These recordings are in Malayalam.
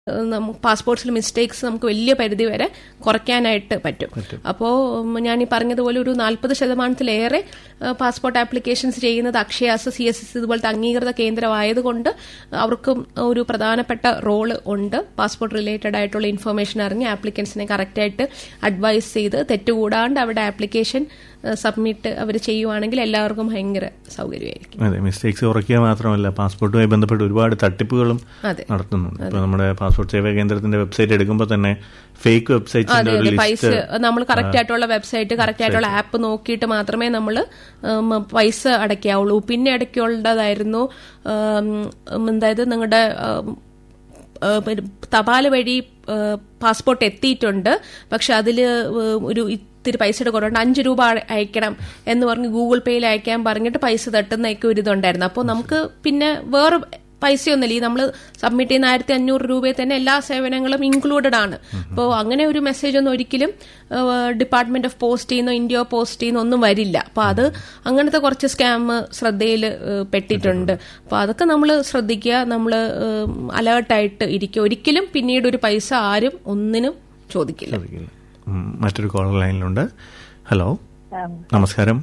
പാസ്പോർട്ട്സിൽ മിസ്റ്റേക്സ് നമുക്ക് വലിയ പരിധി വരെ കുറയ്ക്കാനായിട്ട് പറ്റും അപ്പോൾ ഞാൻ ഈ പറഞ്ഞതുപോലെ ഒരു നാൽപ്പത് ശതമാനത്തിലേറെ പാസ്പോർട്ട് ആപ്ലിക്കേഷൻസ് ചെയ്യുന്നത് അക്ഷയാസ് സി എസ് എസ് ഇതുപോലത്തെ അംഗീകൃത കേന്ദ്രമായതുകൊണ്ട് അവർക്കും ഒരു പ്രധാനപ്പെട്ട റോള് ഉണ്ട് പാസ്പോർട്ട് റിലേറ്റഡ് ആയിട്ടുള്ള ഇൻഫർമേഷൻ അറിഞ്ഞ് ആപ്ലിക്കൻസിനെ കറക്റ്റായിട്ട് അഡ്വൈസ് ചെയ്ത് തെറ്റുകൂടാണ്ട് അവരുടെ ആപ്ലിക്കേഷൻ സബ്മിറ്റ് അവർ ചെയ്യുവാണെങ്കിൽ എല്ലാവർക്കും ഭയങ്കര സൗകര്യമായിരിക്കും അതെ മിസ്റ്റേക്സ് കുറയ്ക്കുക മാത്രമല്ല പാസ്പോർട്ടുമായി ബന്ധപ്പെട്ട് ഒരുപാട് തട്ടിപ്പുകളും അതെ. നടത്തുന്നുണ്ട് ഇപ്പൊ നമ്മുടെ പാസ്പോർട്ട് സേവാ കേന്ദ്രത്തിന്റെ വെബ്സൈറ്റ് എടുക്കുമ്പോൾ തന്നെ ഫേക്ക് വെബ്സൈറ്റ്സിന്റെ അതെ ഒരു അതെ പൈസ ലിസ്റ്റ് നമ്മൾ കറക്റ്റ് ആയിട്ടുള്ള വെബ്സൈറ്റ് കറക്റ്റ് ആയിട്ടുള്ള ആപ്പ് നോക്കിയിട്ട് മാത്രമേ നമ്മൾ പൈസ അടയ്ക്കാവുള്ളൂ പിന്നെ അടയ്ക്കേണ്ടതായിരുന്നു അതായത് നിങ്ങളുടെ തപാൽ വഴി പാസ്പോർട്ട് എത്തിയിട്ടുണ്ട് പക്ഷെ അതിൽ ഒരു ഇത്തിരി പൈസയുടെ കുറവുണ്ട് അഞ്ച് രൂപ അയക്കണം എന്ന് പറഞ്ഞ് ഗൂഗിൾ പേയിൽ അയക്കാൻ പറഞ്ഞിട്ട് പൈസ തട്ടുന്നൊക്കെ ഒരു ഇതുണ്ടായിരുന്നു അപ്പോൾ നമുക്ക് പിന്നെ വേറെ പൈസയൊന്നുമില്ല ഈ നമ്മൾ സബ്മിറ്റ് ചെയ്യുന്ന ആയിരത്തി അഞ്ഞൂറ് രൂപയിൽ തന്നെ എല്ലാ സേവനങ്ങളും ഇൻക്ലൂഡഡ് ആണ് അപ്പോൾ അങ്ങനെ ഒരു മെസ്സേജ് ഒന്നും ഒരിക്കലും ഡിപ്പാർട്ട്മെന്റ് ഓഫ് പോസ്റ്റ് ചെയ്യുന്നോ ഇന്ത്യ പോസ്റ്റ് ചെയ്യുന്നോ ഒന്നും വരില്ല അപ്പോൾ അത് അങ്ങനത്തെ കുറച്ച് സ്കാം ശ്രദ്ധയിൽ പെട്ടിട്ടുണ്ട് അപ്പോൾ അതൊക്കെ നമ്മൾ ശ്രദ്ധിക്കുക നമ്മൾ അലേർട്ടായിട്ട് ഇരിക്കുക ഒരിക്കലും പിന്നീട് ഒരു പൈസ ആരും ഒന്നിനും ചോദിക്കില്ല ചോദിക്കില്ല. ഉം, മറ്റൊരു കോളർ ലൈനിലുണ്ട് ഹലോ നമസ്കാരം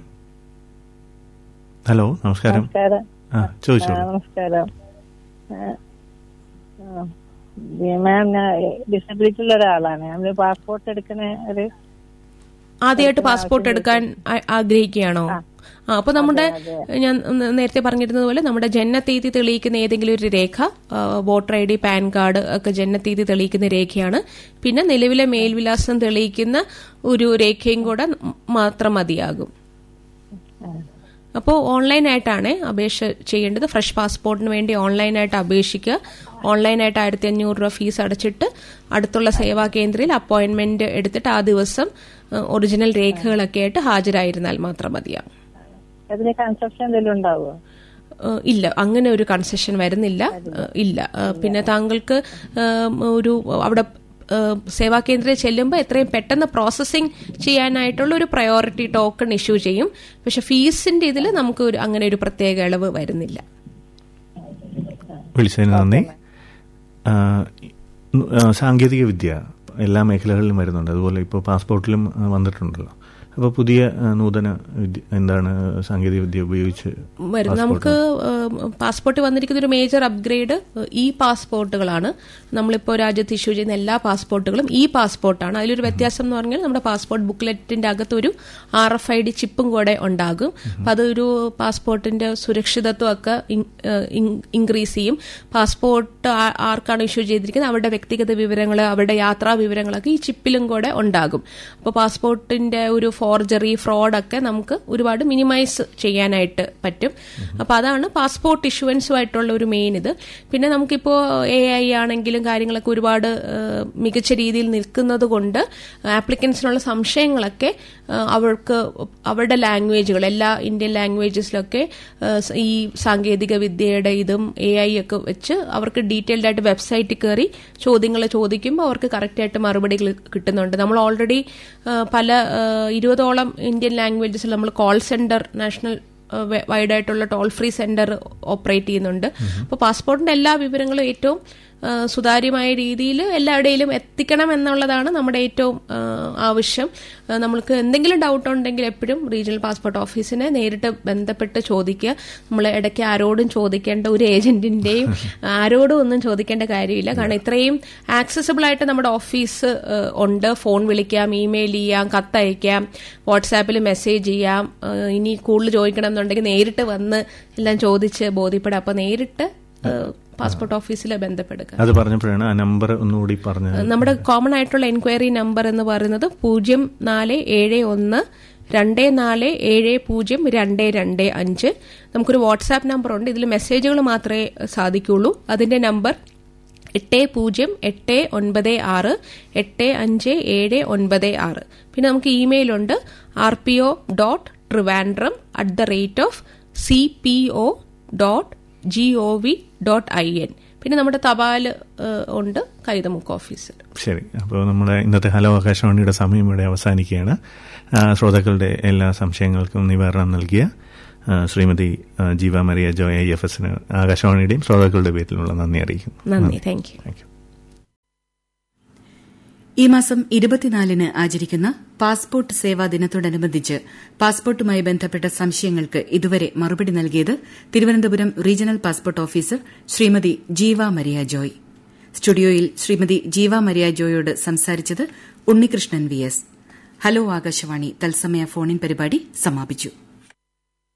ഹലോ നമസ്കാരം നമസ്കാരം ആ ചോദിച്ചോളൂ ആ, നമസ്കാരം മാം ഞാൻ ഡിസബിലിറ്റി ഉള്ള ഒരാളാണ് നമ്മള് പാസ്പോർട്ട് എടുക്കുന്ന ഒരു ആദ്യമായിട്ട് പാസ്പോർട്ട് എടുക്കാൻ ആ- ആഗ്രഹിക്കുകയാണോ ആ അപ്പൊ നമ്മുടെ ഞാൻ ന- നേരത്തെ പറഞ്ഞിരുന്നത് പോലെ നമ്മുടെ ജനനത്തീയതി തെളിയിക്കുന്ന ഏതെങ്കിലും ഒരു രേഖ ആ, voter I D PAN card ഒക്കെ ജനനത്തീയതി തെളിയിക്കുന്ന രേഖയാണ് പിന്നെ നിലവിലെ മേൽവിലാസം തെളിയിക്കുന്ന ഒരു രേഖയും കൂടെ മാത്രം മതിയാകും അപ്പോൾ ഓൺലൈനായിട്ടാണ് അപേക്ഷ ചെയ്യേണ്ടത് ഫ്രഷ് പാസ്പോർട്ടിന് വേണ്ടി ഓൺലൈനായിട്ട് അപേക്ഷിക്കുക ഓൺലൈനായിട്ട് ആയിരത്തി അഞ്ഞൂറ് രൂപ ഫീസ് അടച്ചിട്ട് അടുത്തുള്ള സേവാ കേന്ദ്രയിൽ അപ്പോയിന്റ്മെന്റ് എടുത്തിട്ട് ആ ദിവസം ഒറിജിനൽ രേഖകളൊക്കെ ആയിട്ട് ഹാജരായിരുന്നാൽ മാത്രം മതിയാവും അതിന് കൺസെപ്ഷൻ എന്തെങ്കിലും ഉണ്ടാവുമോ ഏഹ് ഇല്ല അങ്ങനെ ഒരു കൺസെഷൻ വരുന്നില്ല ഏഹ് ഇല്ല ഏഹ് പിന്നെ താങ്കൾക്ക് ഏഹ് ഒരു അവിടെ ഏഹ് സേവാ കേന്ദ്രത്തിൽ ചെല്ലുമ്പോൾ എത്രയും പെട്ടെന്ന് പ്രോസസ്സിംഗ് ചെയ്യാനായിട്ടുള്ള ഒരു പ്രയോറിറ്റി ടോക്കൺ ഇഷ്യൂ ചെയ്യും പക്ഷെ ഫീസിന്റെ ഇതിൽ നമുക്ക് ഒരു അങ്ങനെ ഒരു പ്രത്യേക ഇളവ് വരുന്നില്ല വിളിച്ചതിന് നന്ദി ആ, ആ, സാങ്കേതിക വിദ്യ എല്ലാ മേഖലകളിലും വരുന്നുണ്ട് അതുപോലെ ഇപ്പോൾ പാസ്പോർട്ടിലും ആ, വന്നിട്ടുണ്ടല്ലോ അപ്പോൾ പുതിയ ആ, നൂതന വിദ്യ എന്താണ് സാങ്കേതിക വിദ്യ ഉപയോഗിച്ച് വരും നമുക്ക് പാസ്പോർട്ട് വന്നിരിക്കുന്ന ഒരു മേജർ അപ്ഗ്രേഡ് ഇ പാസ്പോർട്ടുകളാണ് നമ്മളിപ്പോൾ രാജ്യത്ത് ഇഷ്യൂ ചെയ്യുന്ന എല്ലാ പാസ്പോർട്ടുകളും ഇ പാസ്പോർട്ടാണ് അതിലൊരു വ്യത്യാസം എന്ന് പറഞ്ഞാൽ നമ്മുടെ പാസ്പോർട്ട് ബുക്ക്ലെറ്റിന്റെ അകത്തൊരു ആർ എഫ് ഐ ഡി ചിപ്പും കൂടെ ഉണ്ടാകും അപ്പം അതൊരു പാസ്പോർട്ടിന്റെ സുരക്ഷിതത്വം ഒക്കെ ഇൻക്രീസ് ചെയ്യും പാസ്പോർട്ട് ആ- ആർക്കാണ് ഇഷ്യൂ ചെയ്തിരിക്കുന്നത് അവരുടെ വ്യക്തിഗത വിവരങ്ങൾ അവരുടെ യാത്രാ വിവരങ്ങളൊക്കെ ഈ ചിപ്പിലും കൂടെ ഉണ്ടാകും അപ്പോൾ പാസ്പോർട്ടിന്റെ ഒരു ഫോർജറി ഫ്രോഡൊക്കെ നമുക്ക് ഒരുപാട് മിനിമൈസ് ചെയ്യാനായിട്ട് പറ്റും അപ്പോൾ അതാണ് പാസ്പോർട്ട് ഇഷ്യൂവൻസുമായിട്ടുള്ള ഒരു മെയിൻ ഇത് പിന്നെ നമുക്കിപ്പോൾ എ ഐ ആണെങ്കിലും കാര്യങ്ങളൊക്കെ ഒരുപാട് ഏഹ്, മികച്ച രീതിയിൽ നിൽക്കുന്നത് കൊണ്ട് ആപ്ലിക്കൻസിനുള്ള സംശയങ്ങളൊക്കെ ഏഹ്, അവർക്ക് അവരുടെ ലാംഗ്വേജുകൾ എല്ലാ ഇന്ത്യൻ ലാംഗ്വേജസിലൊക്കെ ഏഹ്, സ- ഈ സാങ്കേതിക വിദ്യയുടെ ഇതും എ ഐ ഒക്കെ വെച്ച് അവർക്ക് ഡീറ്റെയിൽഡ് ആയിട്ട് വെബ്സൈറ്റിൽ കയറി ചോദ്യങ്ങൾ ചോദിക്കുമ്പോൾ അവർക്ക് കറക്റ്റായിട്ട് മറുപടികൾ കിട്ടുന്നുണ്ട് നമ്മൾ ഓൾറെഡി പല ഏഹ്, ഇരുപതോളം ഇന്ത്യൻ ലാംഗ്വേജസിൽ നമ്മൾ കോൾ സെന്റർ നാഷണൽ വൈഡ് ആയിട്ടുള്ള ടോൾ ഫ്രീ സെന്റർ ഓപ്പറേറ്റ് ചെയ്യുന്നുണ്ട് അപ്പോൾ പാസ്പോർട്ടിന്റെ എല്ലാ വിവരങ്ങളും ഏറ്റവും ആ, സുതാര്യമായ രീതിയിൽ എല്ലായിടയിലും എത്തിക്കണം എന്നുള്ളതാണ് നമ്മുടെ ഏറ്റവും ആ, ആവശ്യം ആ, നമ്മൾക്ക് എന്തെങ്കിലും ഡൗട്ട് ഉണ്ടെങ്കിൽ എപ്പോഴും റീജിയണൽ പാസ്പോർട്ട് ഓഫീസിനെ നേരിട്ട് ബന്ധപ്പെട്ട് ചോദിക്കുക നമ്മൾ ഇടയ്ക്ക് ആരോടും ചോദിക്കേണ്ട ഒരു ഏജന്റിന്റെയും ആരോടും ഒന്നും ചോദിക്കേണ്ട കാര്യമില്ല കാരണം ഇത്രയും ആക്സസിബിൾ ആയിട്ട് നമ്മുടെ ഓഫീസ് ആ, ഉണ്ട് ഫോൺ വിളിക്കാം ഇമെയിൽ ചെയ്യാം കത്തയക്കാം വാട്സാപ്പിൽ മെസ്സേജ് ചെയ്യാം ആ, ഇനി കൂടുതൽ ചോദിക്കണം എന്നുണ്ടെങ്കിൽ നേരിട്ട് വന്ന് എല്ലാം ചോദിച്ച് ബോധ്യപ്പെടാം അപ്പോൾ നേരിട്ട് ആ, പാസ്പോർട്ട് ഓഫീസിൽ ബന്ധപ്പെടുക അത് പറഞ്ഞപ്പോഴാണ് ആ നമ്പർ ഒന്നുകൂടി പറഞ്ഞത് നമ്മുടെ കോമൺ ആയിട്ടുള്ള എൻക്വയറി നമ്പർ എന്ന് പറയുന്നത് പൂജ്യം നാല് ഏഴ് ഒന്ന് രണ്ട് നാല് ഏഴ് പൂജ്യം രണ്ട് രണ്ട് അഞ്ച് നമുക്കൊരു വാട്സാപ്പ് നമ്പർ ഉണ്ട് ഇതിൽ മെസ്സേജുകൾ മാത്രമേ സാധിക്കുള്ളൂ അതിന്റെ നമ്പർ എട്ട് പൂജ്യം എട്ട് ഒൻപത് ആറ് എട്ട് അഞ്ച് ഏഴ് ഒൻപത് ആറ് പിന്നെ നമുക്ക് ഇമെയിൽ ഉണ്ട് R P O dot Trivandrum at the rate of C P O dot G O V dot I N പിന്നെ നമ്മുടെ തപാൽ ഏഹ്, ഉണ്ട് കൈതമുക്ക് ഓഫീസിൽ ശരി അപ്പോൾ നമ്മുടെ ഇന്നത്തെ ഹലോ ആകാശവാണിയുടെ സമയം ഇവിടെ അവസാനിക്കുകയാണ് ആ, ശ്രോതാക്കളുടെ എല്ലാ സംശയങ്ങൾക്കും നിവാരണം നൽകിയ ആ, ശ്രീമതി ആ, ജീവ മരിയ ജോയ ഐ എഫ് എസിന് ആകാശവാണിയുടെയും ശ്രോതാക്കളുടെ പേരിലുള്ള നന്ദി അറിയിക്കുന്നു നന്ദി താങ്ക് യു താങ്ക് യു ഈ മാസം ഇരുപത്തിനാലിന് ആചരിക്കുന്ന പാസ്പോർട്ട് സേവാ ദിനത്തോടനുബന്ധിച്ച് പാസ്പോർട്ടുമായി ബന്ധപ്പെട്ട സംശയങ്ങൾക്ക് ഇതുവരെ മറുപടി നൽകിയത് തിരുവനന്തപുരം regional passport officer Shrimati Jeeva Maria Joy സ്റ്റുഡിയോയിൽ ശ്രീമതി ജീവ മരിയ ജോയോട് സംസാരിച്ചത് Unnikrishnan V S hello Akashvani തത്സമയ ഫോണിൻ പരിപാടി സമാപിച്ചു